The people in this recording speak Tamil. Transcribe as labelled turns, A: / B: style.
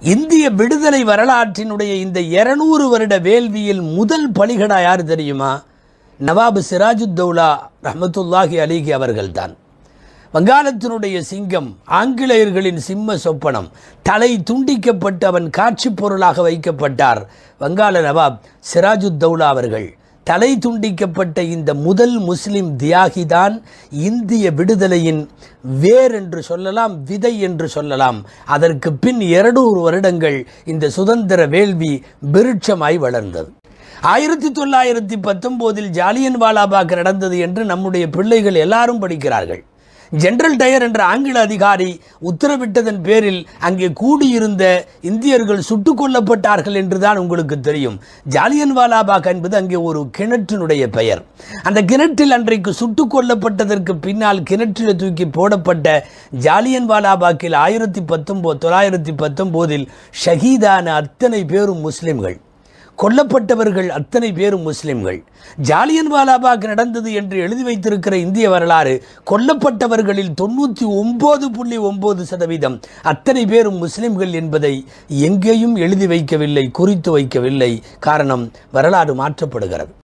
A: இந்திய விடுதலை வரலாற்றினுடைய இந்த இருநூறு வருட வேள்வியில் முதல் பலிகடா யார் தெரியுமா நவாபு சிராஜுத்தௌலா ரஹமத்துல்லாஹி அலிகி அவர்கள்தான் வங்காளத்தினுடைய சிங்கம் ஆங்கிலேயர்களின் சிம்ம சொப்பனம் தலை துண்டிக்கப்பட்டு அவன் காட்சி பொருளாக வைக்கப்பட்டார் வங்காள நவாப் சிராஜுத்தௌலா அவர்கள் தலை துண்டிக்கப்பட்ட இந்த முதல் முஸ்லிம் தியாகிதான் இந்திய விடுதலையின் வேர் என்று சொல்லலாம் விதை என்று சொல்லலாம் அதற்கு பின் இருநூறு வருடங்கள் இந்த சுதந்திர வேள்வி விருட்சமாய் வளர்ந்தது ஆயிரத்தி தொள்ளாயிரத்தி பத்தொம்போதில் ஜாலியன் வாலாபாக் நடந்தது என்று நம்முடைய பிள்ளைகள் எல்லாரும் படிக்கிறார்கள் ஜெனரல் டயர் என்ற ஆங்கில அதிகாரி உத்தரவிட்டதன் பேரில் அங்கே கூடியிருந்த இந்தியர்கள் சுட்டுக் கொல்லப்பட்டார்கள் என்றுதான் உங்களுக்கு தெரியும் ஜாலியன் வாலாபாக் என்பது அங்கே ஒரு கிணற்றினுடைய பெயர் அந்த கிணற்றில் அன்றைக்கு சுட்டுக் கொல்லப்பட்டதற்கு பின்னால் கிணற்றில் தூக்கி போடப்பட்ட ஜாலியன் வாலாபாக்கில் ஆயிரத்தி பத்தொம்போது தொள்ளாயிரத்தி பத்தொம்போதில் ஷஹீதான அத்தனை பேரும் முஸ்லிம்கள் கொல்லப்பட்டவர்கள் அத்தனை பேரும் முஸ்லிம்கள் ஜாலியன் வாலாபாக் நடந்தது என்று எழுதி வைத்திருக்கிற இந்திய வரலாறு கொல்லப்பட்டவர்களில் தொண்ணூற்றி ஒன்பது புள்ளி ஒன்பது சதவீதம் அத்தனை பேரும் முஸ்லிம்கள் என்பதை எங்கேயும் எழுதி வைக்கவில்லை குறித்து வைக்கவில்லை காரணம் வரலாறு மாற்றப்படுகிறது